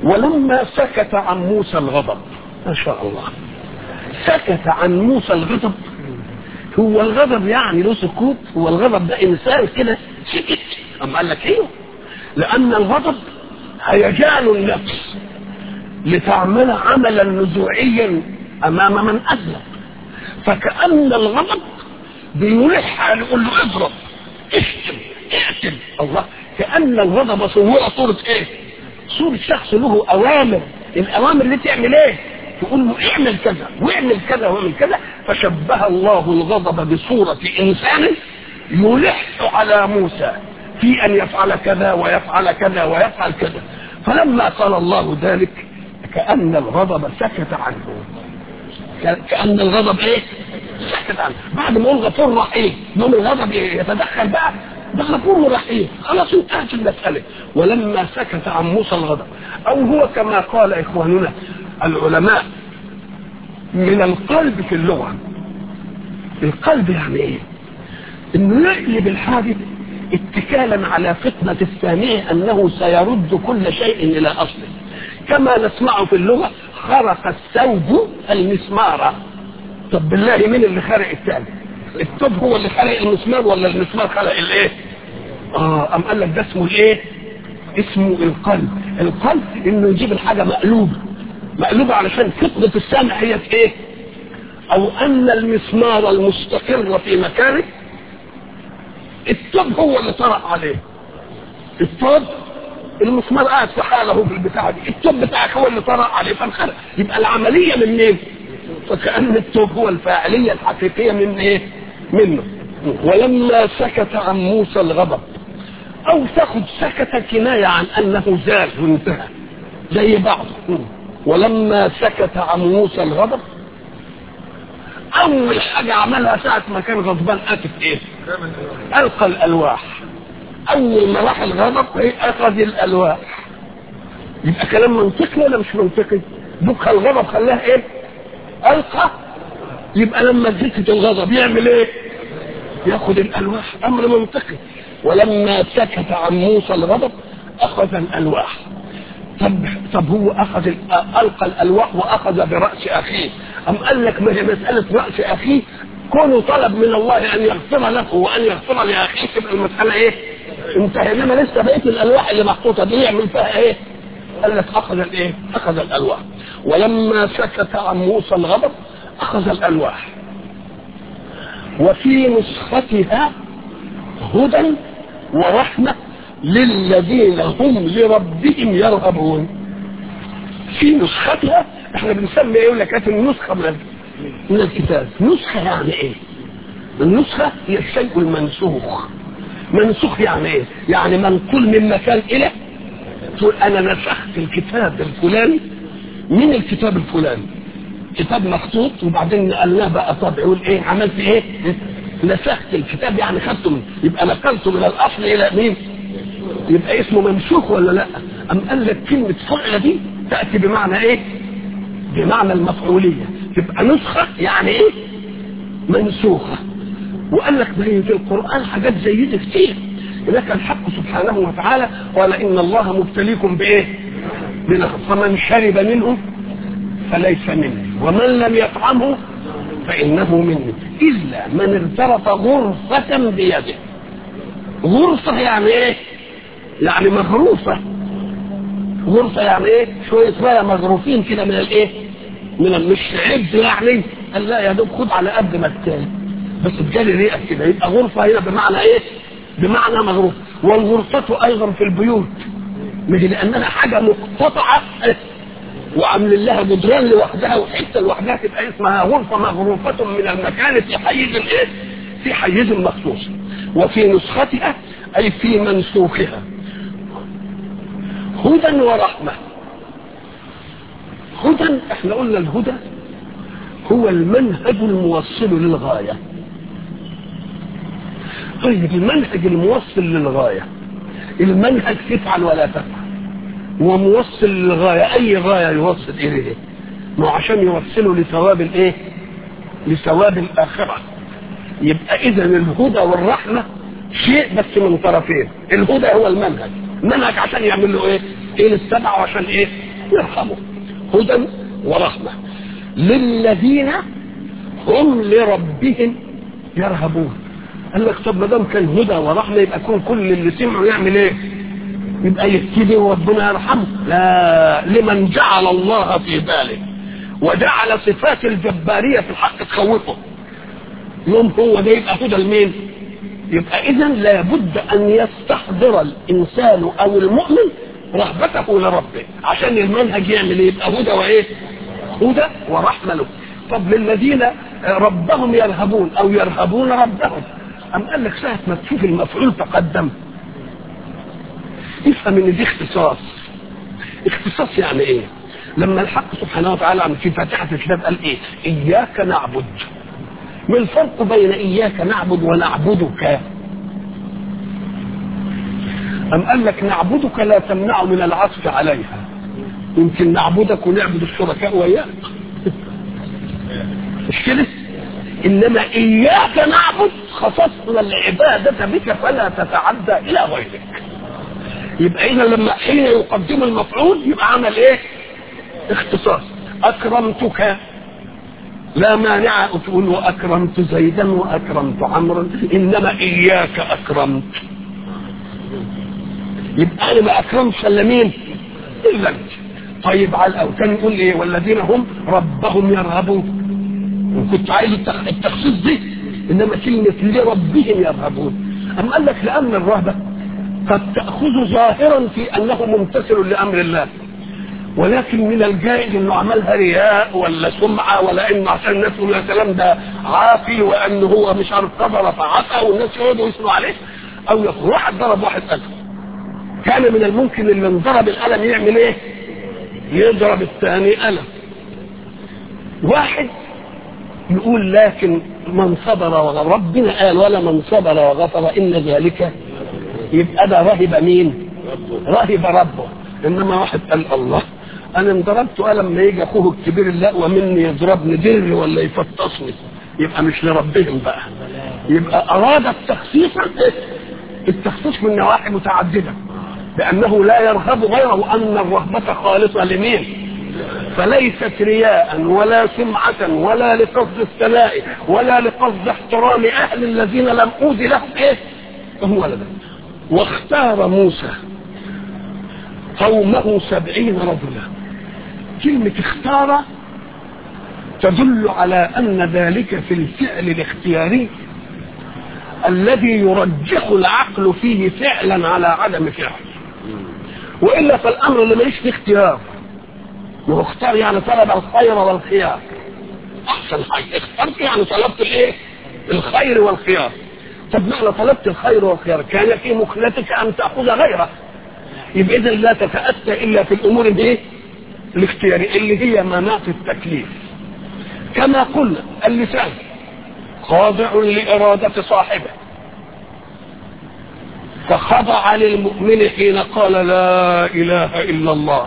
ولما سكت عن موسى الغضب ما شاء الله سكت عن موسى الغضب هو الغضب يعني له سكوت هو الغضب ده انسان كده سكت اما قال لك ايوه لان الغضب هيجان النفس لتعمل عملا نزوعيا امام من اذنب فكأن الغضب بيلح يقول له اضرب اشتم اقتل الله كأن الغضب صورة صورة ايه صورة شخص له اوامر الاوامر دي تعمل ايه تقول له اعمل كذا واعمل كذا واعمل كذا فشبه الله الغضب بصورة انسان يلح على موسى في ان يفعل كذا ويفعل كذا ويفعل كذا فلما قال الله ذلك كأن الغضب سكت عنه كأن الغضب ايه سكت عنه بعد ما يقول غفور رحيم يوم الغضب يتدخل بقى ده غفور رحيم خلاص انتهت المسألة ولما سكت عن موسى الغضب او هو كما قال اخواننا العلماء من القلب في اللغة القلب يعني ايه انه يقلب الحادث اتكالا على فتنة السامع انه سيرد كل شيء الى اصله كما نسمع في اللغة خرق الثوب المسمار طب بالله مين اللي خرق الثاني الثوب هو اللي خلق المسمار ولا المسمار خلق الايه اه ام قال لك ده اسمه الايه اسمه القلب القلب انه يجيب الحاجة مقلوبة مقلوبة علشان فتنة السامع هي في ايه او ان المسمار المستقر في مكانه الثوب هو اللي طرق عليه الثوب المسمار قاعد في حاله في البتاع دي التوب بتاعك هو اللي طرق عليه فانخرق يبقى العمليه من مين؟ فكأن التوب هو الفاعليه الحقيقيه من ايه؟ منه ولما سكت عن موسى الغضب او تاخد سكت كنايه عن انه زال وانتهى زي بعض ولما سكت عن موسى الغضب اول حاجه عملها ساعه ما كان غضبان اتت ايه؟ القى الالواح اول ما راح الغضب اخذ الالواح يبقى كلام منطقي ولا مش منطقي بكى الغضب خلاه ايه القى يبقى لما زكت الغضب يعمل ايه ياخذ الالواح امر منطقي ولما سكت عن موسى الغضب اخذ الالواح طب طب هو اخذ القى الالواح واخذ براس اخيه ام قال لك ما هي مساله راس اخيه كونه طلب من الله ان يغفر له وان يغفر لاخيه تبقى المساله ايه انتهى انما لسه بقيه الالواح اللي محطوطه دي يعمل فيها ايه؟ قال لك اخذ الايه؟ اخذ الالواح ولما سكت عن موسى الغضب اخذ الالواح وفي نسختها هدى ورحمه للذين هم لربهم يرهبون في نسختها احنا بنسمي ايه يقول لك هات النسخه من من الكتاب نسخه يعني ايه؟ النسخه هي الشيء المنسوخ منسوخ يعني ايه يعني منقول من مكان الى تقول انا نسخت الكتاب الفلاني من الكتاب الفلاني كتاب مخطوط وبعدين نقلناه بقى طبع يقول ايه عملت ايه نسخت الكتاب يعني خدته من يبقى نقلته من الاصل الى مين يبقى اسمه منسوخ ولا لا ام قال لك كلمه فعل دي تاتي بمعنى ايه بمعنى المفعوليه تبقى نسخه يعني ايه منسوخه وقال لك ما هي في القرآن حاجات زي دي كتير هناك الحق سبحانه وتعالى قال إن الله مبتليكم بإيه؟ بنهر فمن شرب منه فليس مني ومن لم يطعمه فإنه مني إلا من اغترف غرفة بيده غرفة يعني إيه؟ يعني مغروفة غرفة يعني إيه؟ شوية مية مغروفين كده من الإيه؟ من مش عبد يعني قال لا يا دوب خد على قد ما التاني بس بجالي ريقك كده يبقى غرفة هنا بمعنى ايه بمعنى مغرفة والغرفة ايضا في البيوت مش لانها حاجة مقتطعة وعامل لها جدران لوحدها وحتة لوحدها تبقى اسمها غرفة مغروفة من المكان في حيز الايه في حيز مخصوص وفي نسختها اي في منسوخها هدى ورحمة هدى احنا قلنا الهدى هو المنهج الموصل للغايه طيب المنهج الموصل للغاية المنهج تفعل ولا تفعل وموصل للغاية أي غاية يوصل إليه ما عشان يوصله لثواب الإيه لثواب الآخرة يبقى إذا الهدى والرحمة شيء بس من طرفين الهدى هو المنهج المنهج عشان يعمل له إيه إيه السبع وعشان إيه يرحمه هدى ورحمة للذين هم لربهم يرهبون قال لك طب ما دام كان هدى ورحمة يبقى يكون كل اللي سمعوا يعمل ايه؟ يبقى يهتدي وربنا يرحمه لا لمن جعل الله في باله وجعل صفات الجبارية في الحق تخوفه يوم هو ده يبقى هدى لمين؟ يبقى اذا لابد ان يستحضر الانسان او المؤمن رغبته لربه عشان المنهج يعمل ايه يبقى هدى وايه هدى ورحمه له طب للذين ربهم يرهبون او يرهبون ربهم ام قال لك ساعه ما تشوف المفعول تقدم افهم ان دي اختصاص اختصاص يعني ايه لما الحق سبحانه وتعالى في فاتحه الكتاب قال ايه اياك نعبد ما الفرق بين اياك نعبد ونعبدك ام قال لك نعبدك لا تمنع من العطف عليها يمكن نعبدك ونعبد الشركاء وياك مش كده انما اياك نعبد خصصنا العباده بك فلا تتعدى الى غيرك يبقى اذا لما حين يقدم المفعول يبقى عمل ايه اختصاص اكرمتك لا مانع تقول واكرمت زيدا واكرمت عمرا انما اياك اكرمت يبقى انا ما اكرمش الا مين الا انت طيب على او كان يقول ايه والذين هم ربهم يرهبون وكنت عايز التخصيص دي انما كلمه لربهم يرهبون اما قال لك لان الرهبه قد تاخذ ظاهرا في انه ممتثل لامر الله ولكن من الجائز انه عملها رياء ولا سمعه ولا انه عشان الناس يقولوا يا سلام ده عافي وانه هو مش عارف كفر فعفى والناس يقعدوا يسمعوا عليه او يقول واحد ضرب واحد قلم كان من الممكن اللي انضرب القلم يعمل ايه؟ يضرب الثاني قلم واحد يقول لكن من صبر وغفر ربنا قال ولا من صبر وغفر ان ذلك يبقى ده رهب مين؟ رهب ربه انما واحد قال الله انا انضربت قلم ما يجي اخوه الكبير اللقوى مني يضربني در ولا يفطسني يبقى مش لربهم بقى يبقى اراد التخصيص التخصيص من نواحي متعدده بانه لا يرهب غيره ان الرهبه خالصه لمين فليست رياء ولا سمعة ولا لقصد الثناء ولا لقصد احترام أهل الذين لم أوذي لهم إيه؟ هو لدى واختار موسى قومه سبعين رجلا كلمة اختار تدل على أن ذلك في الفعل الاختياري الذي يرجح العقل فيه فعلا على عدم فعل وإلا فالأمر اللي ماليش فيه اختيار ما هو اختار يعني طلب الخير والخيار أحسن حاجة اخترت يعني طلبت الإيه؟ الخير والخيار طب معنى طلبت الخير والخيار كان في مكلتك أن تأخذ غيره يبقى اذا لا تتاتى الا في الامور الايه؟ الاختياريه اللي هي مناط التكليف. كما قلنا اللسان خاضع لاراده صاحبه. فخضع للمؤمن حين قال لا اله الا الله.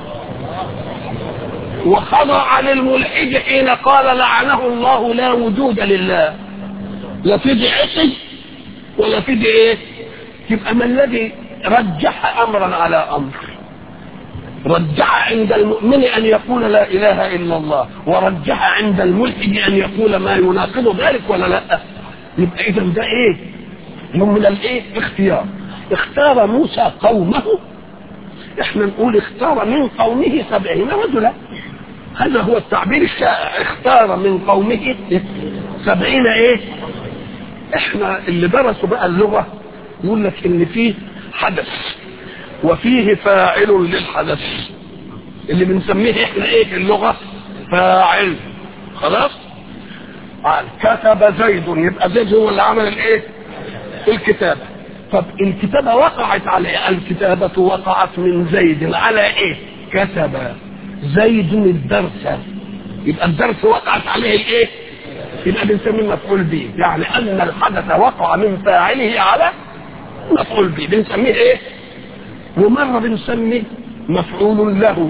وخضع للملحد حين قال لعنه الله لا وجود لله. لا في دي عصي ولا في دي ايه؟ يبقى ما الذي رجح امرا على امر رجح عند المؤمن ان يقول لا اله الا الله ورجح عند الملحد ان يقول ما يناقض ذلك ولا لا يبقى اذا ده ايه يوم من الايه اختيار اختار موسى قومه احنا نقول اختار من قومه سبعين رجلا هذا هو التعبير الشائع اختار من قومه سبعين ايه احنا اللي درسوا بقى اللغه يقول لك ان فيه حدث وفيه فاعل للحدث اللي بنسميه احنا ايه في اللغه فاعل خلاص قال كتب زيد يبقى زيد هو اللي عمل الايه الكتابه طب الكتابه وقعت على الكتابه وقعت من زيد على ايه كتب زيد الدرس يبقى الدرس وقعت عليه الايه يبقى بنسميه مفعول به يعني ان الحدث وقع من فاعله على مفعول به بنسميه ايه ومرة بنسميه مفعول له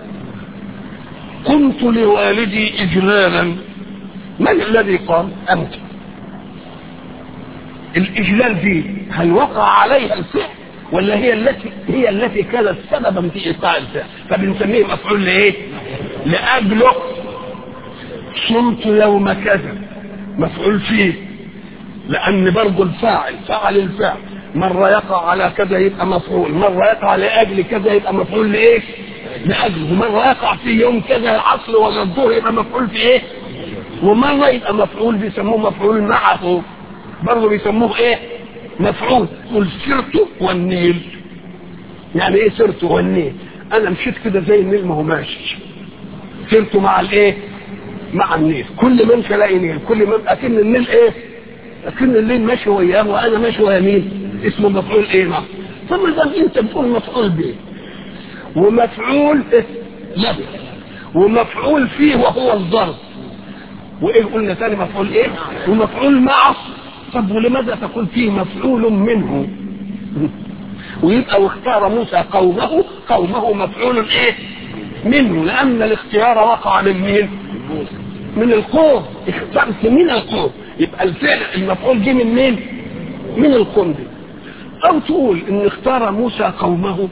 قمت لوالدي إجلالا من الذي قام أنت الإجلال دي هل وقع عليها الفعل ولا هي التي هي التي كانت سببا في ايقاع الفعل فبنسميه مفعول لايه؟ لاجله صمت يوم كذا مفعول فيه لان برضه الفاعل فعل الفعل مرة يقع على كذا يبقى مفعول مرة يقع لأجل كذا يبقى مفعول لإيه لأجله ومرة يقع في يوم كذا العصر ولا الظهر يبقى مفعول في إيه ومرة يبقى مفعول بيسموه مفعول معه برضه بيسموه إيه مفعول قل سرت والنيل يعني إيه سرت والنيل أنا مشيت كده زي النيل ما هو ماشي سرت مع الإيه مع النيل كل ما امشي الاقي نيل كل ما اكن النيل ايه اكن الليل ماشي وياه وانا ماشي ويا مين اسمه مفعول ايه معه ثم اذا انت بتقول مفعول به ومفعول إيه؟ له ومفعول فيه وهو الظرف وايه قلنا ثاني مفعول ايه ومفعول معه طب ولماذا تقول فيه مفعول منه ويبقى واختار موسى قومه قومه مفعول ايه منه لان الاختيار وقع من مين من القوم اخترت من القوم يبقى الفعل المفعول جه من مين من القوم دي او تقول ان اختار موسى قومه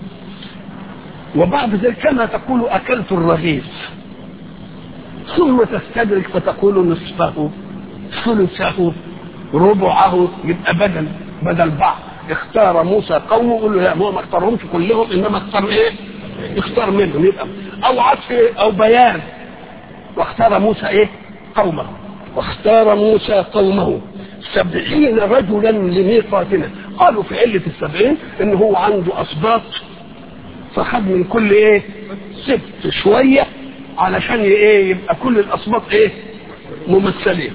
وبعد ذلك كما تقول اكلت الرغيف ثم تستدرك فتقول نصفه ثلثه ربعه يبقى بدل بدل بعض اختار موسى قومه يقول له لا هو ما اختارهمش كلهم انما اختار ايه؟ اختار منهم يبقى او عطف او بيان واختار موسى ايه؟ قومه واختار موسى قومه سبعين رجلا لميقاتنا قالوا في علة السبعين ان هو عنده اسباط فخد من كل ايه سبت شوية علشان ايه يبقى كل الاسباط ايه ممثلين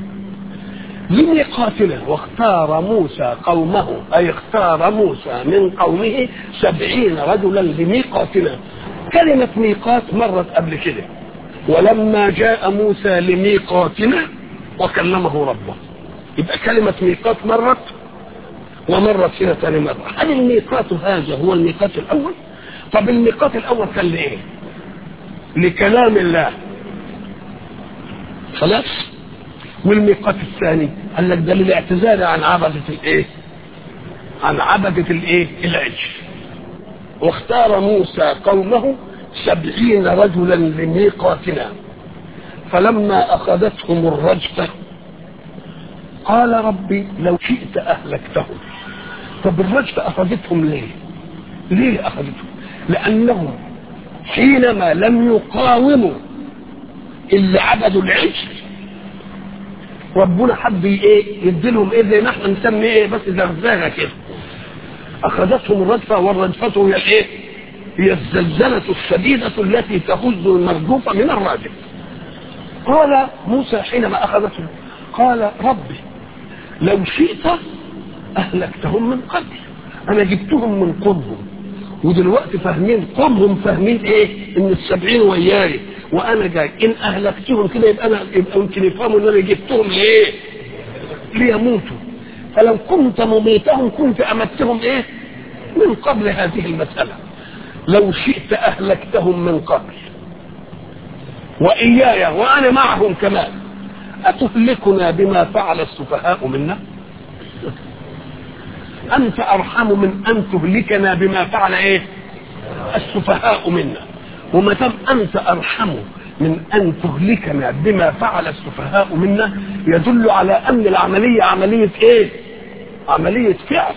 لميقاتنا واختار موسى قومه اي اختار موسى من قومه سبعين رجلا لميقاتنا كلمة ميقات مرت قبل كده ولما جاء موسى لميقاتنا وكلمه ربه يبقى كلمة ميقات مرت ومرت هنا ثاني مرة هل الميقات هذا هو الميقات الأول طب الميقات الأول كان لإيه لكلام الله خلاص والميقات الثاني قال لك ده للاعتزال عن عبدة الايه عن عبدة الايه العجل واختار موسى قومه سبعين رجلا لميقاتنا فلما أخذتهم الرجفة قال ربي لو شئت أهلكتهم طب الرجفة أخذتهم ليه ليه أخذتهم لأنهم حينما لم يقاوموا اللي عبدوا العجل ربنا حب ايه يديلهم ايه زي ما احنا نسمي ايه بس زغزاغه كده اخذتهم الرجفه والرجفه هي الايه هي الزلزلة الشديدة التي تهز المرجوف من الراجف قال موسى حينما أخذته قال ربي لو شئت أهلكتهم من قبل أنا جبتهم من قربهم ودلوقتي فاهمين قربهم فاهمين ايه ان السبعين وياي وانا جاي ان اهلكتهم كده يبقى انا يبقى يمكن يفهموا ان انا جبتهم ليه ليموتوا فلو كنت مميتهم كنت امتهم ايه من قبل هذه المساله لو شئت أهلكتهم من قبل وإياي وأنا معهم كمان أتهلكنا بما فعل السفهاء منا أنت أرحم من أن تهلكنا بما فعل إيه السفهاء منا وما دام أنت أرحم من أن تهلكنا بما فعل السفهاء منا يدل على أن العملية عملية إيه عملية فعل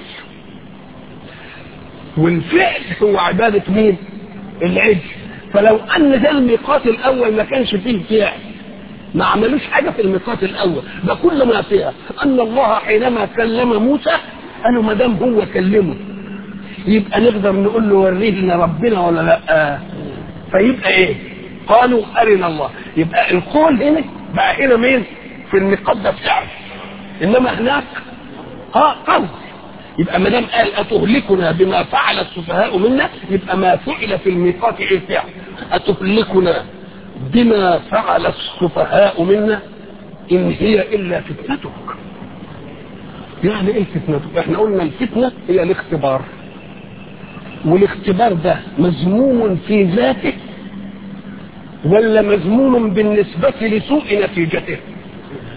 والفعل هو عبادة مين العجل فلو ان ده الميقات الاول ما كانش فيه فعل ما عملوش حاجة في الميقات الاول ده كل ما فيها ان الله حينما كلم موسى قالوا ما دام هو كلمه يبقى نقدر نقول له وريه لنا ربنا ولا لا فيبقى ايه قالوا ارنا الله يبقى القول هنا بقى هنا مين في الميقات ده فعل انما هناك اه قول يبقى ما دام قال اتهلكنا بما فعل السفهاء منا يبقى ما فعل في الميقات ايه فعل اتهلكنا بما فعل السفهاء منا ان هي الا فتنتك يعني ايه فتنتك احنا قلنا الفتنه هي الاختبار والاختبار ده مذموم في ذاته ولا مذموم بالنسبة لسوء نتيجته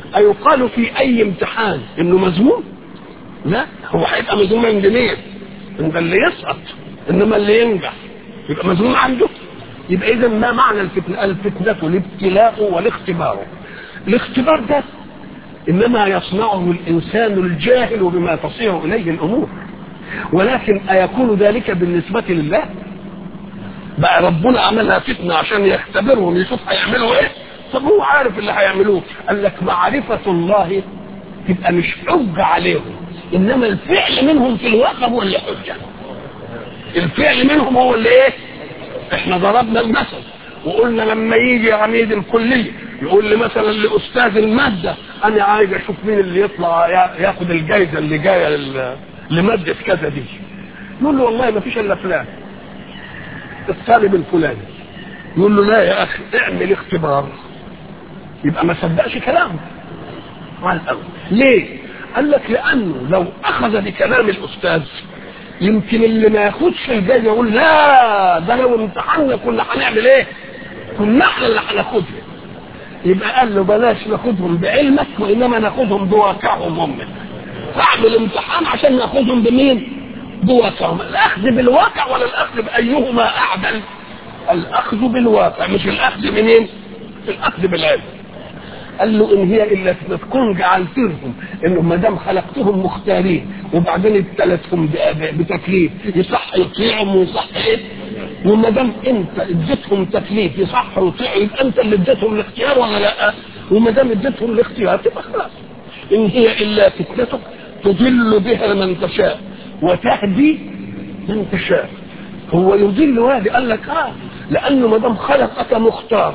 أيقال في أي امتحان إنه مذموم لا هو هيبقى مذموما لمين ده اللي يسقط انما اللي ينجح يبقى مذموم عنده يبقى اذا ما معنى الفتنه الفتنه الابتلاء والاختبار الاختبار ده انما يصنعه الانسان الجاهل بما تصير اليه الامور ولكن ايكون ذلك بالنسبه لله بقى ربنا عملها فتنه عشان يختبرهم يشوف هيعملوا ايه طب هو عارف اللي هيعملوه قال لك معرفه الله تبقى مش حجه عليهم انما الفعل منهم في الواقع هو اللي حجه الفعل منهم هو اللي ايه احنا ضربنا المثل وقلنا لما يجي عميد الكليه يقول لي مثلا لاستاذ الماده انا عايز اشوف مين اللي يطلع ياخد الجائزه اللي جايه لماده كذا دي يقول له والله ما فيش الا فلان الطالب الفلاني يقول له لا يا اخي اعمل اختبار يبقى ما صدقش كلامه على الاول ليه قال لك لانه لو اخذ بكلام الاستاذ يمكن اللي ما ياخدش الجايزه يقول لا ده لو امتحنا كنا هنعمل ايه؟ كنا احنا اللي هناخدها يبقى قال له بلاش ناخدهم بعلمك وانما ناخدهم بواقعهم هم اعمل امتحان عشان ناخدهم بمين؟ بواقعهم الاخذ بالواقع ولا الاخذ بايهما اعدل؟ الاخذ بالواقع مش الاخذ منين؟ الاخذ بالعلم قال له ان هي الا تكون جعلتهم انهم ما دام خلقتهم مختارين وبعدين ابتلتهم بتكليف يصح يطيعهم ويصح ايه وما دام انت اديتهم تكليف يصح يطيعوا يبقى انت اللي اديتهم الاختيار ولا لا وما دام اديتهم الاختيار تبقى خلاص ان هي الا فتنتك تضل بها من تشاء وتهدي من تشاء هو يضل وادي قال لك اه لانه ما دام خلقك مختار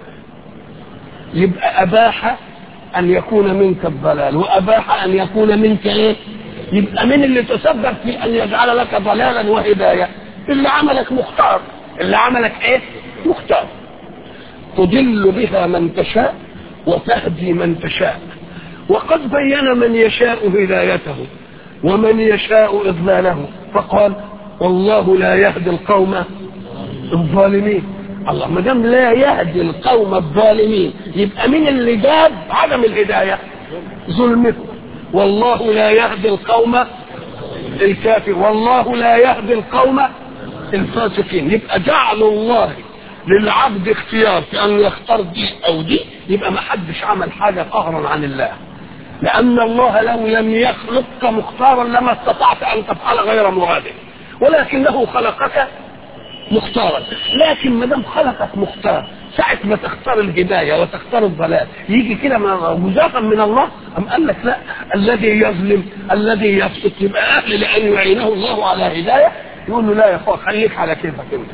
يبقى اباح ان يكون منك الضلال واباح ان يكون منك ايه يبقى من اللي تسبب في ان يجعل لك ضلالا وهدايه اللي عملك مختار اللي عملك ايه مختار تضل بها من تشاء وتهدي من تشاء وقد بين من يشاء هدايته ومن يشاء اضلاله فقال والله لا يهدي القوم الظالمين الله ما دام لا يهدي القوم الظالمين يبقى مين اللي جاب عدم الهدايه ظلمكم والله لا يهدي القوم الكافر والله لا يهدي القوم الفاسقين يبقى جعل الله للعبد اختيار في ان يختار دي او دي يبقى ما حدش عمل حاجه قهرا عن الله لان الله لو لم يخلقك مختارا لما استطعت ان تفعل غير مراده ولكنه خلقك مختارا لكن ما دام خلقك مختار ساعة ما تختار الهداية وتختار الضلال يجي كده جزافا من الله أم قال لك لا الذي يظلم الذي يفسق يبقى أهل لأن يعينه الله على هداية يقول له لا يا أخوة خليك على كيفك أنت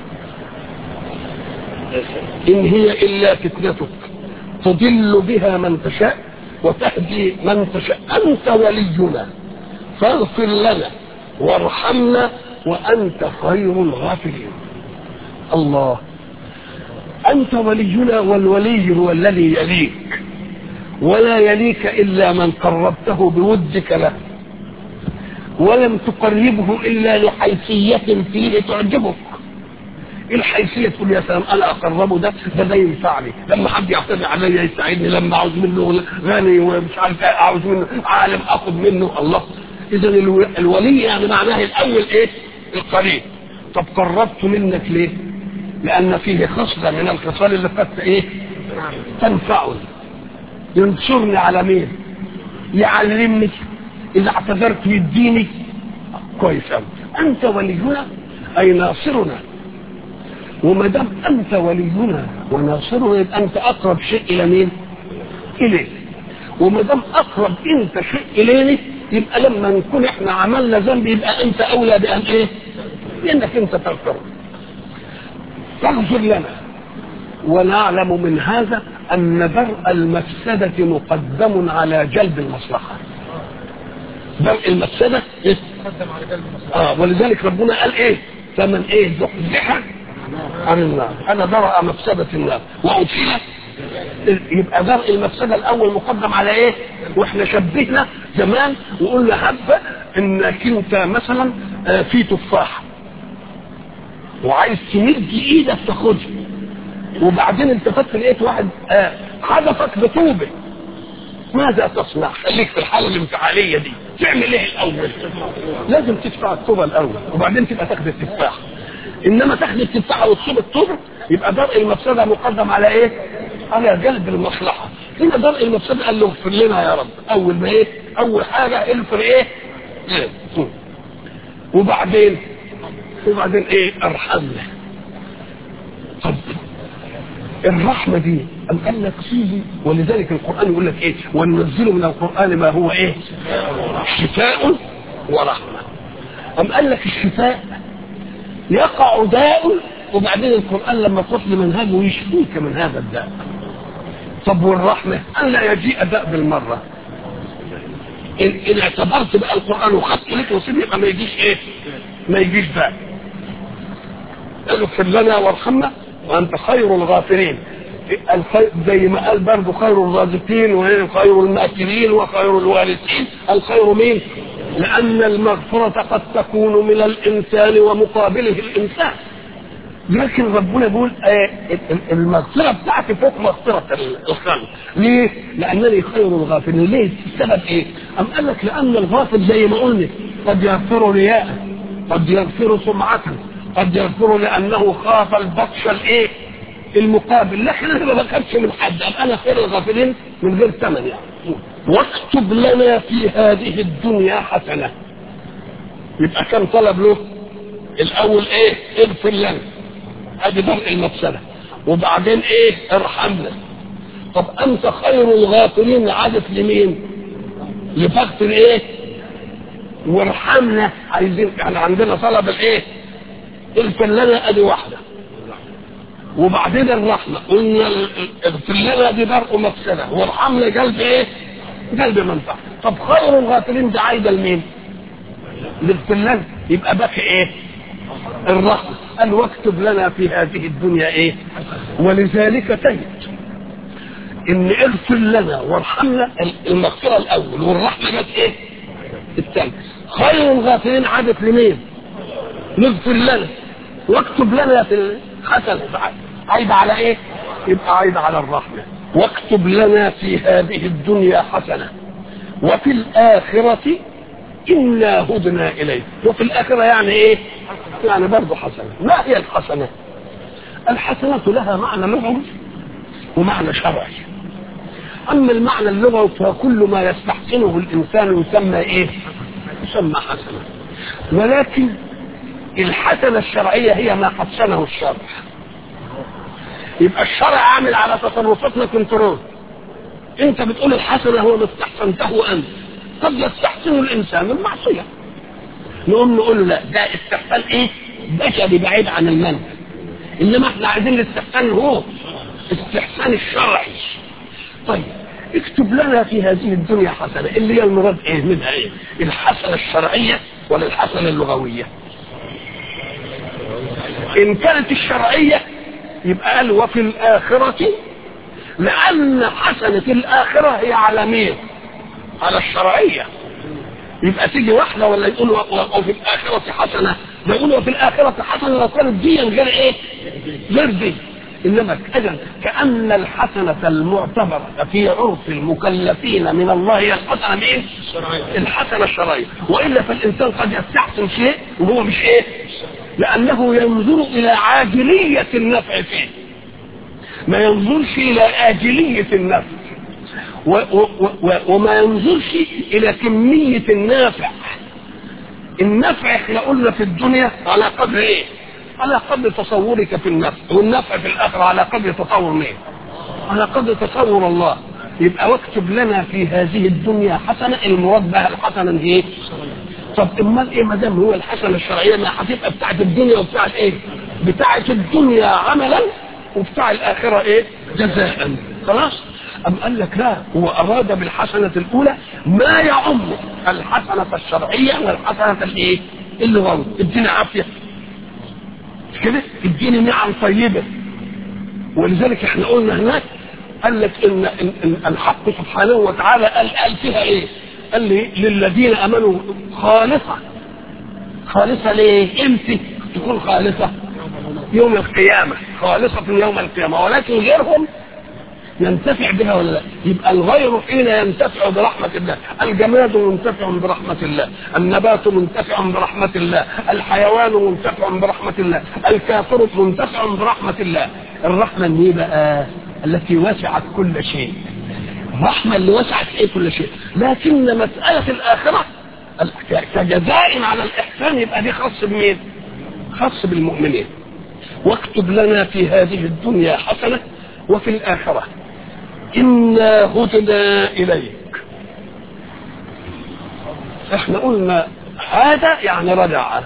إن هي إلا فتنتك تضل بها من تشاء وتهدي من تشاء أنت ولينا فاغفر لنا وارحمنا وأنت خير الغافرين الله أنت ولينا والولي هو الذي يليك ولا يليك إلا من قربته بودك له ولم تقربه إلا لحيثية فيه تعجبك الحيثية تقول يا سلام أنا أقربه ده ده ده ينفعني لما حد يعتدي عليا يساعدني لما أعوز منه غني ومش عارف أعوز منه عالم أخذ منه الله إذا الولي يعني معناه الأول إيه؟ القريب طب قربت منك ليه؟ لأن فيه خصلة من الخصال اللي قد إيه؟ تنفعني ينصرني على مين؟ يعلمني إذا اعتذرت يديني كويس أوي أنت ولينا أي ناصرنا وما دام أنت ولينا وناصرنا يبقى أنت أقرب شيء إلى مين؟ إليه وما دام أقرب أنت شيء إليني يبقى لما نكون احنا عملنا ذنب يبقى انت اولى بان ايه؟ بانك انت تغفر فاغفر لنا ونعلم من هذا ان درء المفسده مقدم على جلب المصلحه درء المفسده إيه؟ قدم على جلب المصلحه اه ولذلك ربنا قال ايه؟ فمن ايه زحزح عن النار انا درء مفسده النار وادخل يبقى درء المفسده الاول مقدم على ايه؟ واحنا شبهنا زمان وقلنا هبه انك انت مثلا آه، في تفاحه وعايز تمد ايدك تاخدها وبعدين التفت لقيت واحد آه، حدفك بطوبه ماذا تصنع؟ خليك في الحاله الانفعاليه دي تعمل ايه الاول لازم تدفع الطوبه الاول وبعدين تبقى تاخد التفاح انما تاخد التفاحه وتصيب الطوبه يبقى درء المفسده مقدم على ايه على جلب المصلحه هنا درء المفسده قال له اغفر لنا يا رب اول ما ايه اول حاجه اغفر ايه, إيه؟ وبعدين وبعدين ايه ارحمنا طب الرحمة دي أم قال لك فيه ولذلك القرآن يقول لك إيه وننزل من القرآن ما هو إيه شفاء ورحمة أم قال لك الشفاء يقع داء وبعدين القرآن لما تصل منهجه يشفيك من هذا الداء طب والرحمة ألا يجيء داء بالمرة إن, إن اعتبرت بقى القرآن وخدت لك وصيب يبقى ما يجيش إيه ما يجيش داء اغفر لنا وارحمنا وانت خير الغافرين الخير زي ما قال برضه خير الرازقين وخير الماكرين وخير الوارثين الخير مين؟ لأن المغفرة قد تكون من الإنسان ومقابله الإنسان لكن ربنا بيقول المغفرة بتاعتي فوق مغفرة الخلق ليه؟ لأنني خير الغافرين ليه؟ السبب إيه؟ أم قال لك لأن الغافل زي ما قلنا قد يغفر رياء قد يغفر سمعة قد يغفر لانه خاف البطش الايه المقابل لكن انا ما بخافش من حد ابقى انا خير الغافلين من غير ثمن يعني واكتب لنا في هذه الدنيا حسنه يبقى كم طلب له الاول ايه اغفر لنا ادي درء المفسده وبعدين ايه ارحمنا طب انت خير الغافلين عادت لمين لفغفر ايه وارحمنا عايزين يعني عندنا طلب الايه اغفر لنا ادي واحده وبعدين الرحمه قلنا اغفر لنا دي درء مفسده وارحمنا قلب ايه؟ قلب منفعه طب خير الغافلين دي عايده لمين؟ اغفر لنا يبقى باقي ايه؟ الرحمه قال واكتب لنا في هذه الدنيا ايه؟ ولذلك تجد ان اغفر لنا وارحمنا المغفره الاول والرحمه جت ايه؟ الثاني خير الغافلين عادت لمين؟ نغفر لنا واكتب لنا في الحسن عايد على ايه يبقى عايد على الرحمة واكتب لنا في هذه الدنيا حسنة وفي الآخرة إنا هدنا إليه وفي الآخرة يعني إيه يعني برضه حسنة ما هي الحسنة الحسنة لها معنى لغوي ومعنى شرعي أما المعنى اللغوي فكل ما يستحسنه الإنسان يسمى إيه يسمى حسنة ولكن الحسنة الشرعية هي ما حسنه الشرع يبقى الشرع عامل على تصرفاتنا كنترول انت بتقول الحسنة هو ما استحسنته انت قد يستحسن الانسان المعصية نقوم نقول له لا ده استحسان ايه بشري بعيد عن المنهج انما احنا عايزين الاستحسان هو استحسان الشرعي طيب اكتب لنا في هذه الدنيا حسنة اللي هي المراد ايه منها ايه الحسنة الشرعية ولا الحسنة اللغوية ان كانت الشرعية يبقى قال وفي الآخرة لأن حسنة الآخرة هي على مين على الشرعية يبقى تيجي واحدة ولا يقول وفي الآخرة حسنة ده يقول وفي الآخرة حسنة لو كانت دي غير ايه غير دي انما كذا كان الحسنه المعتبره في عرف المكلفين من الله هي الحسنه مين؟ الحسنه الشرعيه والا فالانسان قد يستحسن شيء وهو مش ايه؟ لانه ينظر الى عاجليه النفع فيه ما ينظرش الى اجليه النفع و و و وما ينظرش الى كميه النافع النفع احنا قلنا في الدنيا على قدر ايه؟ على قدر تصورك في النفع والنفع في الاخره على قدر تصور مين؟ على قدر تصور الله يبقى واكتب لنا في هذه الدنيا حسنه المراد بها الحسنه دي ايه؟ طب امال ايه ما دام هو الحسنه الشرعيه ما هتبقى بتاعت الدنيا وبتاعت ايه؟ بتاعت الدنيا عملا وبتاع الاخره ايه؟ جزاء خلاص؟ أم قال لك لا هو أراد بالحسنة الأولى ما يعم الحسنة الشرعية والحسنة الإيه؟ اللغوية ادينا عافية مش كده؟ اديني نعم طيبة ولذلك احنا قلنا هناك قال لك إن, إن, إن الحق سبحانه وتعالى قال, قال فيها إيه؟ قال لي للذين امنوا خالصه خالصه ليه؟ امتى تكون خالصه؟ يوم القيامه خالصه يوم القيامه ولكن غيرهم ينتفع بها ولا لا يبقى الغير حين ينتفع برحمة الله الجماد منتفع برحمة الله النبات منتفع برحمة الله الحيوان منتفع برحمة الله الكافر منتفع برحمة الله الرحمة دي بقى التي وسعت كل شيء الرحمة اللي وسعت ايه كل شيء لكن مسألة الآخرة كجزاء على الإحسان يبقى دي خاص بمين خاص بالمؤمنين واكتب لنا في هذه الدنيا حسنة وفي الآخرة إنا هدنا إليك احنا قلنا هذا يعني رجع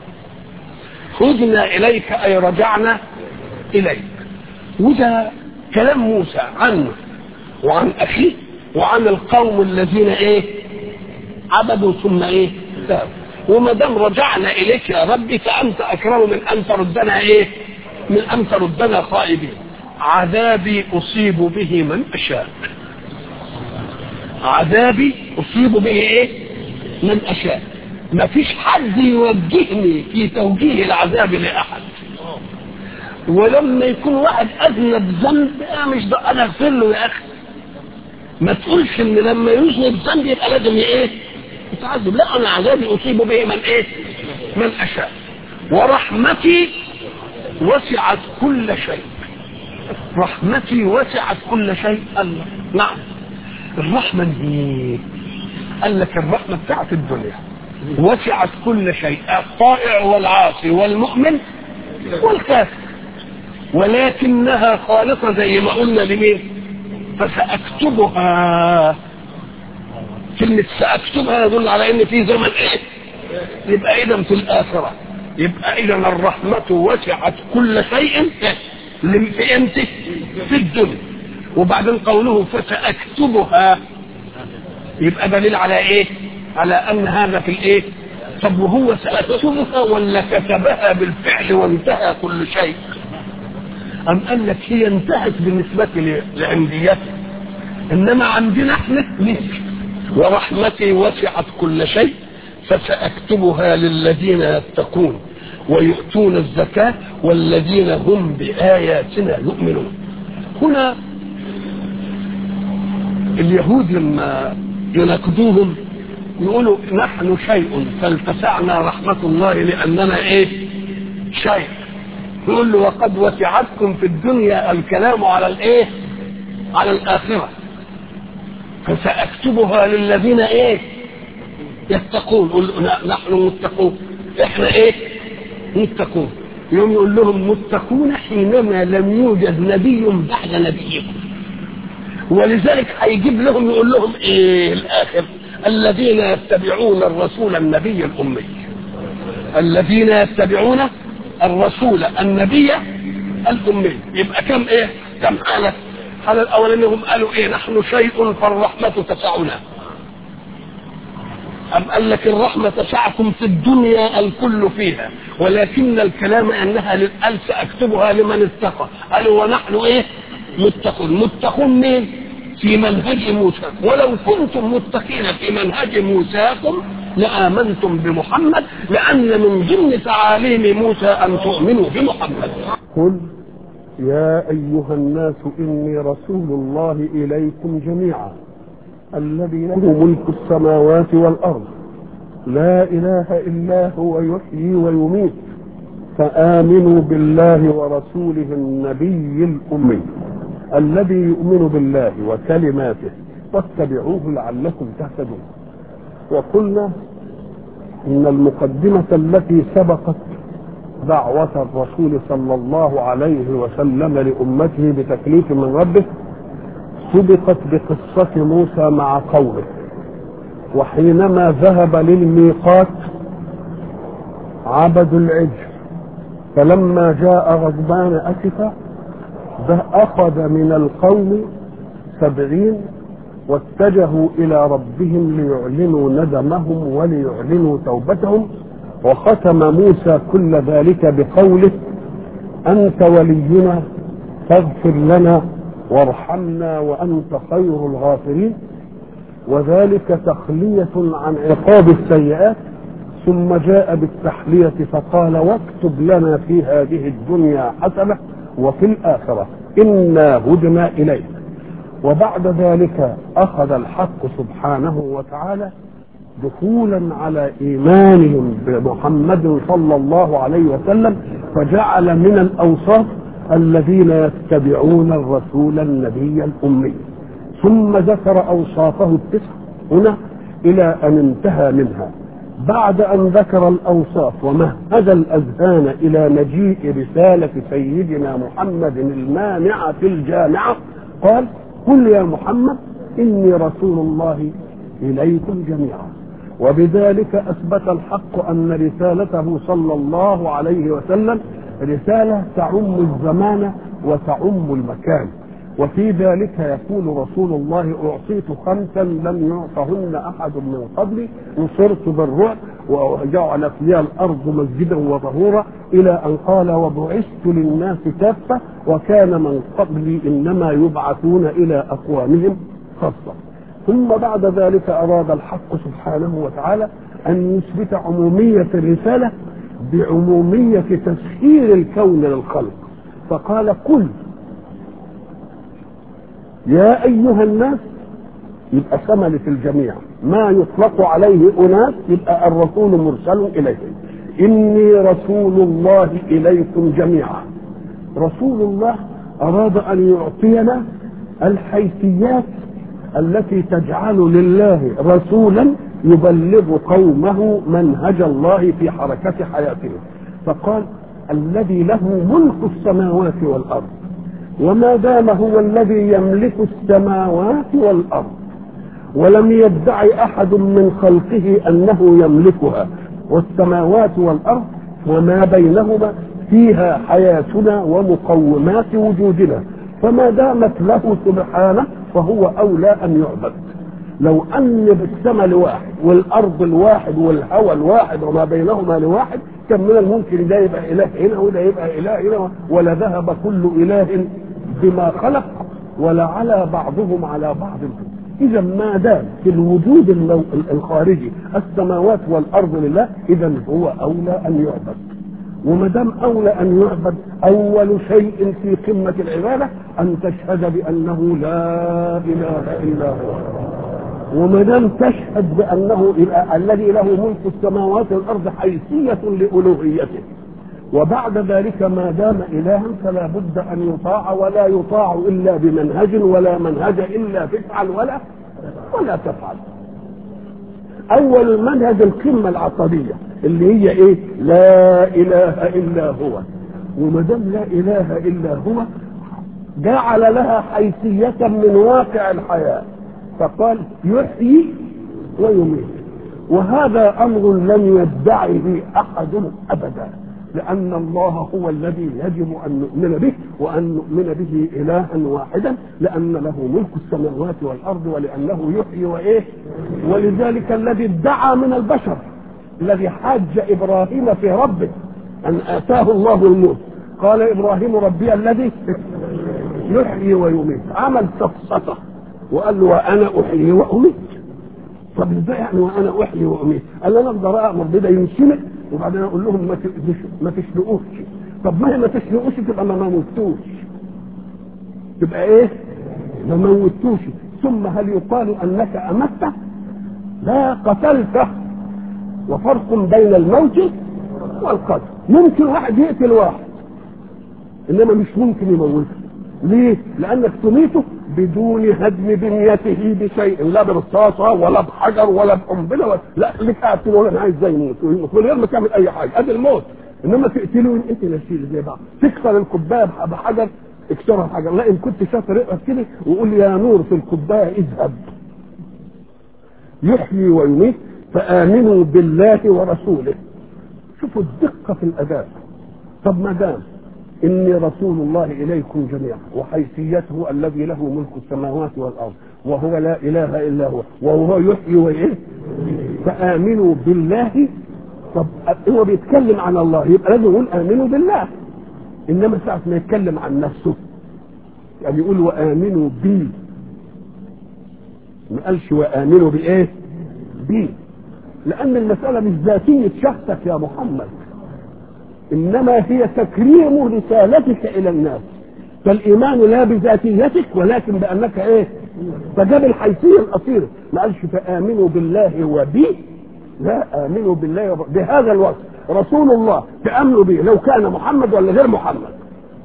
هدنا إليك أي رجعنا إليك وده كلام موسى عنه وعن أخيه وعن القوم الذين إيه عبدوا ثم إيه تابوا وما دام رجعنا إليك يا ربي فأنت أكرم من أن تردنا إيه من أن تردنا خائبين عذابي أصيب به من أشاء عذابي أصيب به إيه من أشاء ما فيش حد يوجهني في توجيه العذاب لأحد ولما يكون واحد أذنب ذنب أنا مش ده أنا أغفر له يا أخي ما تقولش إن لما يذنب ذنب يبقى لازم إيه يتعذب لا أنا عذابي أصيب به من إيه من أشاء ورحمتي وسعت كل شيء رحمتي وسعت كل شيء الله نعم الرحمة دي قال لك الرحمة بتاعت الدنيا وسعت كل شيء الطائع والعاصي والمؤمن والكافر ولكنها خالصة زي ما قلنا لمين فسأكتبها كلمة سأكتبها يدل على ان في زمن ايه يبقى اذا في الاخرة يبقى اذا الرحمة وسعت كل شيء في امتى في الدنيا وبعدين قوله فسأكتبها يبقى دليل على ايه على ان هذا في الايه طب وهو سأكتبها ولا كتبها بالفعل وانتهى كل شيء أم قال لك هي انتهت بالنسبة لعنديته إنما عندنا احنا مش ورحمتي وسعت كل شيء فسأكتبها للذين يتقون ويؤتون الزكاة والذين هم بآياتنا يؤمنون هنا اليهود لما يناقضوهم يقولوا نحن شيء فالتسعنا رحمة الله لأننا إيه شيء يقول له وقد وسعتكم في الدنيا الكلام على الإيه على الآخرة فسأكتبها للذين إيه يتقون قل نحن متقون إحنا إيه متقون يوم يقول لهم متقون حينما لم يوجد نبي بعد نبيكم ولذلك هيجيب لهم يقول لهم ايه الاخر الذين يتبعون الرسول النبي الامي الذين يتبعون الرسول النبي الامي يبقى كم ايه كم حاله الحاله الاولانيه هم قالوا ايه نحن شيء فالرحمه تسعنا أم قال لك الرحمة تسعكم في الدنيا الكل فيها ولكن الكلام أنها قال سأكتبها لمن اتقى قالوا ونحن إيه متقون متقون مين في منهج موسى ولو كنتم متقين في منهج موساكم لآمنتم بمحمد لأن من ضمن تعاليم موسى أن تؤمنوا بمحمد قل يا أيها الناس إني رسول الله إليكم جميعا الذي له ملك السماوات والأرض لا إله إلا هو يحيي ويميت فآمنوا بالله ورسوله النبي الأمي الذي يؤمن بالله وكلماته واتبعوه لعلكم تهتدون وقلنا إن المقدمة التي سبقت دعوة الرسول صلى الله عليه وسلم لأمته بتكليف من ربه سبقت بقصة موسى مع قومه وحينما ذهب للميقات عبدوا العجل فلما جاء غضبان أسفا أخذ من القوم سبعين واتجهوا إلى ربهم ليعلنوا ندمهم وليعلنوا توبتهم وختم موسى كل ذلك بقوله أنت ولينا فاغفر لنا وارحمنا وأنت خير الغافرين وذلك تخلية عن عقاب السيئات ثم جاء بالتحلية فقال واكتب لنا في هذه الدنيا حسنة وفي الآخرة إنا هدنا إليك وبعد ذلك أخذ الحق سبحانه وتعالى دخولا على إيمانهم بمحمد صلى الله عليه وسلم فجعل من الأوصاف الذين يتبعون الرسول النبي الأمي ثم ذكر أوصافه التسع هنا إلى أن انتهى منها بعد أن ذكر الأوصاف ومهد الأذهان إلى مجيء رسالة سيدنا محمد المانعة الجامعة قال قل يا محمد إني رسول الله إليكم جميعا وبذلك أثبت الحق أن رسالته صلى الله عليه وسلم رسالة تعم الزمان وتعم المكان وفي ذلك يقول رسول الله أعطيت خمسا لم يعطهن أحد من قبلي نصرت بالرعب وجعلت لي الأرض مسجدا وطهورا إلى أن قال وبعثت للناس كافة وكان من قبلي إنما يبعثون إلى أقوامهم خاصة ثم بعد ذلك أراد الحق سبحانه وتعالى أن يثبت عمومية الرسالة بعمومية تسخير الكون للخلق فقال قل يا أيها الناس يبقى شملت الجميع ما يطلق عليه أناس يبقى الرسول مرسل إليهم إني رسول الله إليكم جميعا رسول الله أراد أن يعطينا الحيثيات التي تجعل لله رسولا يبلغ قومه منهج الله في حركة حياتهم فقال الذي له ملك السماوات والأرض وما دام هو الذي يملك السماوات والأرض ولم يدعي أحد من خلقه أنه يملكها والسماوات والأرض وما بينهما فيها حياتنا ومقومات وجودنا فما دامت له سبحانه فهو أولى أن يعبد لو أن بالسماء لواحد والأرض الواحد والهوى الواحد وما بينهما لواحد كان من الممكن ده يبقى إله هنا وده يبقى إله هنا ولا ذهب كل إله بما خلق ولا على بعضهم على بعض إذا ما دام في الوجود الخارجي السماوات والأرض لله إذا هو أولى أن يعبد وما دام اولى ان يعبد اول شيء في قمه العباده ان تشهد بانه لا اله الا هو وما دام تشهد بانه الذي له ملك السماوات والارض حيثيه لالوهيته وبعد ذلك ما دام الها فلا بد ان يطاع ولا يطاع الا بمنهج ولا منهج الا تفعل ولا ولا تفعل اول المنهج القمه العقديه اللي هي ايه لا اله الا هو وما دام لا اله الا هو جعل لها حيثيه من واقع الحياه فقال يحيي ويميت وهذا امر لم يدعه احد ابدا لان الله هو الذي يجب ان نؤمن به وان نؤمن به الها واحدا لان له ملك السماوات والارض ولانه يحيي وايه ولذلك الذي ادعى من البشر الذي حاج ابراهيم في ربه ان اتاه الله الموت قال ابراهيم ربي الذي يحيي ويميت عمل سفسطه وقال له وانا احيي واميت طب ازاي يعني وانا احيي واميت؟ قال انا اقدر امر بده ينشمل وبعدين اقول لهم ما ما تشنقوش طب ما هي ما تشنقوش تبقى ما موتوش تبقى ايه؟ ما موتوش ثم هل يقال انك امته؟ لا قتلته وفرق بين الموت والقتل ممكن واحد يقتل واحد انما مش ممكن يموته ليه؟ لانك تميته بدون هدم بنيته بشيء لا برصاصه ولا بحجر ولا بقنبله ولا لا لك قاعد تقول انا عايز ازاي يموت من غير ما تعمل اي حاجه ادي الموت انما تقتله انت نسيل زي بعض تكسر الكوبايه بحجر اكسرها بحجر لا ان كنت شاطر اقف كده وقول يا نور في الكوبايه اذهب يحيي ويميت فامنوا بالله ورسوله شوفوا الدقه في الاداء طب ما دام إني رسول الله إليكم جميعا وحيثيته الذي له ملك السماوات والأرض وهو لا إله إلا هو وهو يحيي وإيه فآمنوا بالله طب هو بيتكلم عن الله يبقى لازم يقول آمنوا بالله إنما ساعة ما يتكلم عن نفسه يعني يقول وآمنوا بي ما قالش وآمنوا بإيه بي لأن المسألة مش ذاتية شخصك يا محمد انما هي تكريم رسالتك الى الناس فالايمان لا بذاتيتك ولكن بانك ايه فجاب الحيثيه الاصيله ما قالش فامنوا بالله وبي لا امنوا بالله وب... بهذا الوصف رسول الله تامنوا به لو كان محمد ولا غير محمد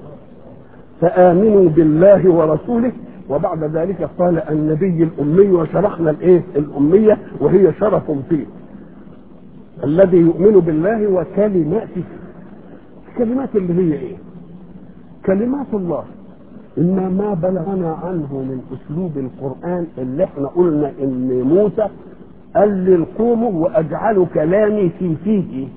فامنوا بالله ورسوله وبعد ذلك قال النبي الامي وشرحنا الايه الاميه وهي شرف فيه الذي يؤمن بالله وكلماته الكلمات اللي هي ايه كلمات الله إن ما بلغنا عنه من أسلوب القرآن اللي احنا قلنا إن موسى قال للقوم وأجعل كلامي في فيه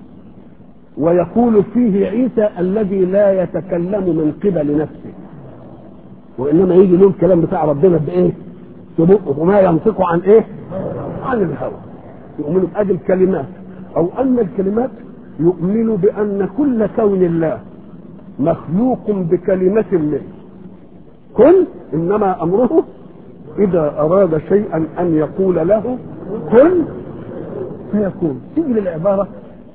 ويقول فيه عيسى الذي لا يتكلم من قبل نفسه وإنما يجي له الكلام بتاع ربنا بإيه؟ ببقه وما ينطق عن إيه؟ عن الهوى يؤمن بأجل الكلمات أو أن الكلمات يؤمن بأن كل كون الله مخلوق بكلمة منه كن إنما أمره إذا أراد شيئا أن يقول له كن فيكون تيجي للعبارة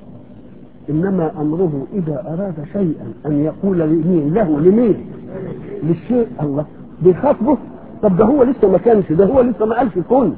إنما أمره إذا أراد شيئا أن يقول لمين له لمين للشيء الله بيخاطبه طب ده هو لسه ما كانش ده هو لسه ما قالش كن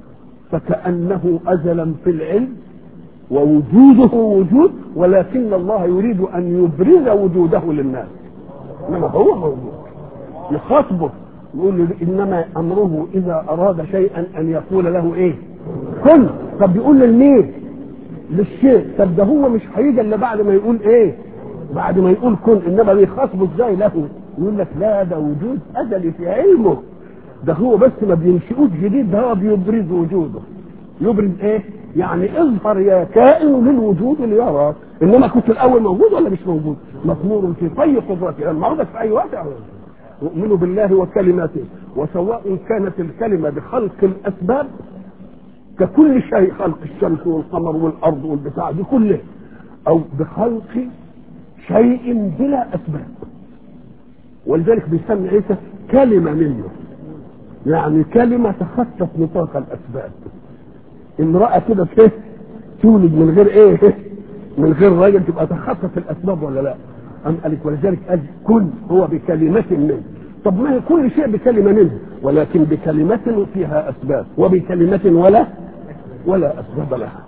فكأنه أزلا في العلم ووجوده وجود ولكن الله يريد ان يبرز وجوده للناس انما هو موجود يخاطبه يقول له انما امره اذا اراد شيئا ان يقول له ايه كن طب يقول للمين للشيء طب ده هو مش هيجي الا بعد ما يقول ايه بعد ما يقول كن انما بيخاطبه ازاي له يقول لك لا ده وجود ازلي في علمه ده هو بس ما بينشئوش جديد ده هو بيبرز وجوده يبرز ايه يعني اظهر يا كائن للوجود ليراك انما كنت الاول موجود ولا مش موجود مطمور في طي قدرته لما عودك في اي وقت يؤمن بالله وكلماته وسواء كانت الكلمه بخلق الاسباب ككل شيء خلق الشمس والقمر والارض والبتاع دي كله او بخلق شيء بلا اسباب ولذلك بيسمي عيسى كلمه منه يعني كلمه تخطت نطاق الاسباب امرأة كده ايه تولد من غير ايه من غير راجل تبقى تخصص الاسباب ولا لا أم قالك ولذلك قال كن هو بكلمة منه طب ما هي كل شيء بكلمة منه ولكن بكلمة فيها أسباب وبكلمة ولا ولا أسباب لها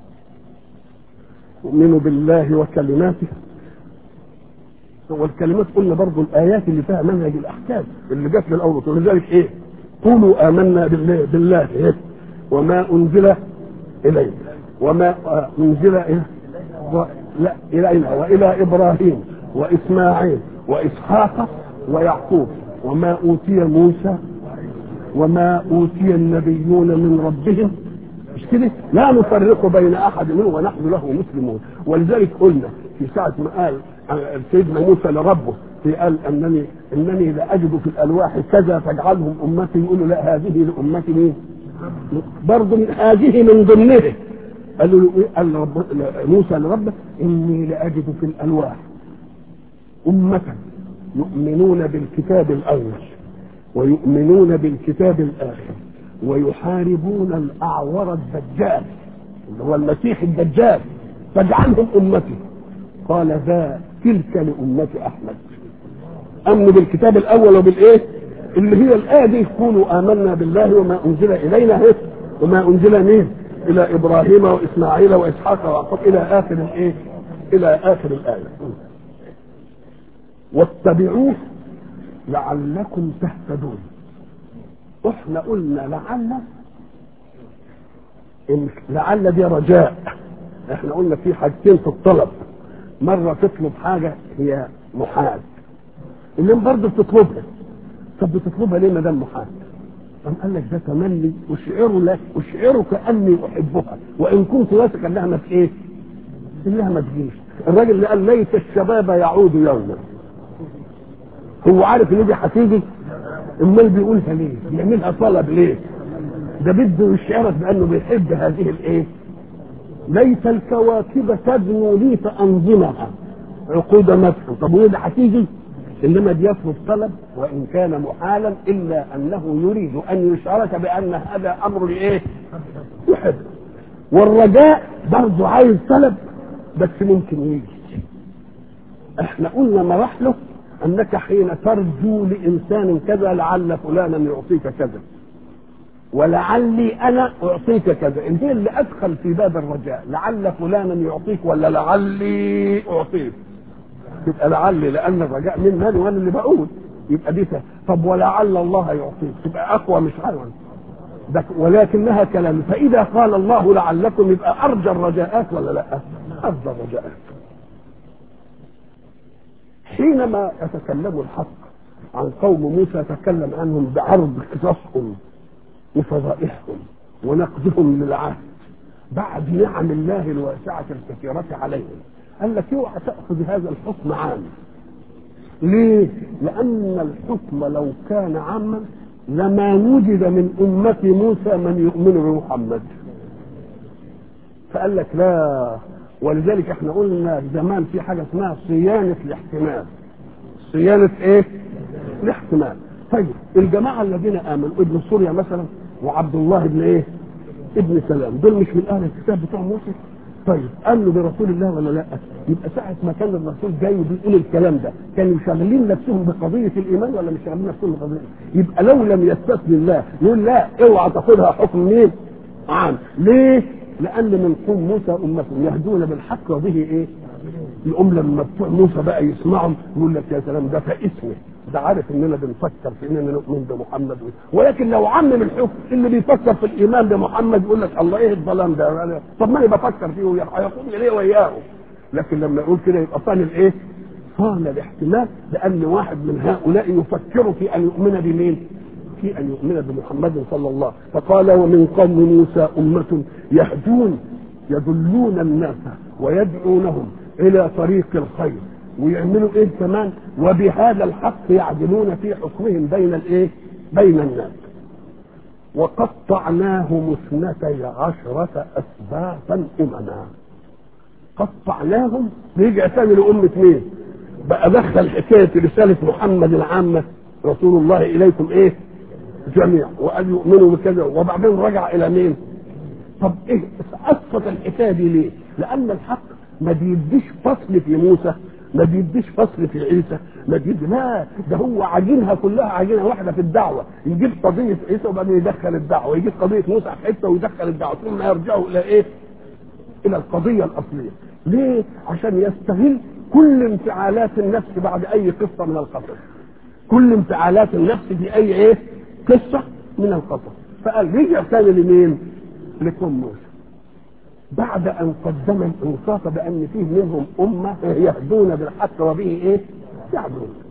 يؤمن بالله وكلماته والكلمات قلنا برضو الآيات اللي فيها منهج الأحكام اللي جت للأول ولذلك إيه قولوا آمنا بالله بالله إيه وما أنزل إلينا وما أنزل إيه و... لا إلينا وإلى إبراهيم وإسماعيل وإسحاق ويعقوب وما أوتي موسى وما أوتي النبيون من ربهم مش كده؟ لا نفرق بين أحد منهم ونحن له مسلمون ولذلك قلنا في ساعة ما قال سيدنا موسى لربه في قال أنني إنني لأجد في الألواح كذا فاجعلهم أمتي يقولوا لا هذه لأمتي مين؟ برضه من هذه من ضمنه قال له قال رب موسى لربه اني لاجد في الالواح امه يؤمنون بالكتاب الاول ويؤمنون بالكتاب الاخر ويحاربون الاعور الدجال اللي هو المسيح الدجال فاجعلهم امتي قال ذا تلك لامتي احمد امن بالكتاب الاول وبالايه اللي هي الآية دي يقولوا آمنا بالله وما أنزل إلينا إيه؟ وما أنزل مين؟ إلى إبراهيم وإسماعيل وإسحاق ويعقوب إلى آخر الإيه؟ إلى آخر الآية. واتبعوه لعلكم تهتدون. إحنا قلنا لعل إن لعل دي رجاء. إحنا قلنا في حاجتين في الطلب. مرة تطلب حاجة هي محال. اللي برضه بتطلبها. طب بتطلبها ليه ما دام محال؟ قام قال لك ده تملي اشعر لك اشعرك اني احبها وان كنت واثق انها ما ايه؟ انها ما تجيش الراجل اللي قال ليت الشباب يعود يوما هو عارف ان دي هتيجي امال بيقولها ليه؟ بيعملها طلب ليه؟ ده بده يشعرك بانه بيحب هذه الايه؟ ليت الكواكب تدنو لي فانظمها عقود مدح طب وهي ده هتيجي؟ انما دي يطلب طلب وان كان محالا الا انه يريد ان يشعرك بان هذا امر ايه؟ يحب والرجاء برضه عايز طلب بس ممكن يجي احنا قلنا مراحله انك حين ترجو لانسان كذا لعل فلانا يعطيك كذا ولعلي انا اعطيك كذا انت اللي ادخل في باب الرجاء لعل فلانا يعطيك ولا لعلي اعطيك يبقى لعلي لان الرجاء من مالي وانا اللي بقول يبقى دي ف- طب ولعل الله يعطيك تبقى اقوى مش عارف ده ولكنها كلام فاذا قال الله لعلكم يبقى ارجى الرجاءات ولا لا ارجى الرجاءات حينما يتكلم الحق عن قوم موسى تكلم عنهم بعرض قصصهم وفضائحهم ونقدهم للعهد بعد نعم الله الواسعة الكثيرة عليهم قال لك اوعى تأخذ هذا الحكم عام ليه؟ لأن الحكم لو كان عاما لما وجد من أمة موسى من يؤمن بمحمد فقال لك لا ولذلك احنا قلنا زمان في حاجة اسمها صيانة الاحتمال صيانة ايه؟ الاحتمال طيب الجماعة الذين آمنوا ابن سوريا مثلا وعبد الله ابن ايه؟ ابن سلام دول مش من أهل الكتاب بتوع موسى طيب آمنوا برسول الله ولا لا؟ يبقى ساعة ما كان الرسول جاي وبيقول الكلام ده كانوا شاغلين نفسهم بقضية الإيمان ولا مش شاغلين نفسهم بقضية يبقى لو لم يستثني الله يقول لا اوعى تاخدها حكم مين؟ عام ليه؟ لأن من قوم موسى أمة يهدون بالحق وبه إيه؟ يقوم لما بتوع موسى بقى يسمعهم يقول لك يا سلام ده فاسمه ده عارف اننا بنفكر في اننا نؤمن بمحمد ولكن لو عمم الحكم اللي بيفكر في الايمان بمحمد يقول لك الله ايه الظلام ده طب ما انا بفكر فيه هيقوم ليه وياه لكن لما يقول كده يبقى صان الايه؟ صان الاحتمال لان واحد من هؤلاء يفكر في ان يؤمن بمين؟ في ان يؤمن بمحمد صلى الله فقال ومن قوم موسى امه يهدون يدلون الناس ويدعونهم الى طريق الخير ويعملوا ايه كمان وبهذا الحق يعدلون في حكمهم بين الايه بين الناس وقطعناهم اثنتي عشرة أسباطا أمما قطعناهم رجع تاني لأمة مين؟ بقى دخل حكاية رسالة محمد العامة رسول الله إليكم إيه؟ جميع وقال يؤمنوا بكذا وبعدين رجع إلى مين؟ طب إيه أسقط الحكاية دي ليه؟ لأن الحق ما بيديش فصل في موسى ما بيديش فصل في عيسى ما بيدي لا ده هو عاجنها كلها عاجنها واحده في الدعوه يجيب قضيه عيسى وبعدين يدخل الدعوه يجيب قضيه موسى في حته ويدخل الدعوه ثم يرجعوا الى ايه؟ الى القضيه الاصليه ليه؟ عشان يستغل كل انفعالات النفس بعد اي قصه من القصص كل انفعالات النفس في اي ايه؟ قصه من القصص فقال رجع ثاني لمين؟ لقوم موسى بعد ان قدم الانصاف بان فيه منهم امه يهدون بالحق وبه ايه؟ يعدون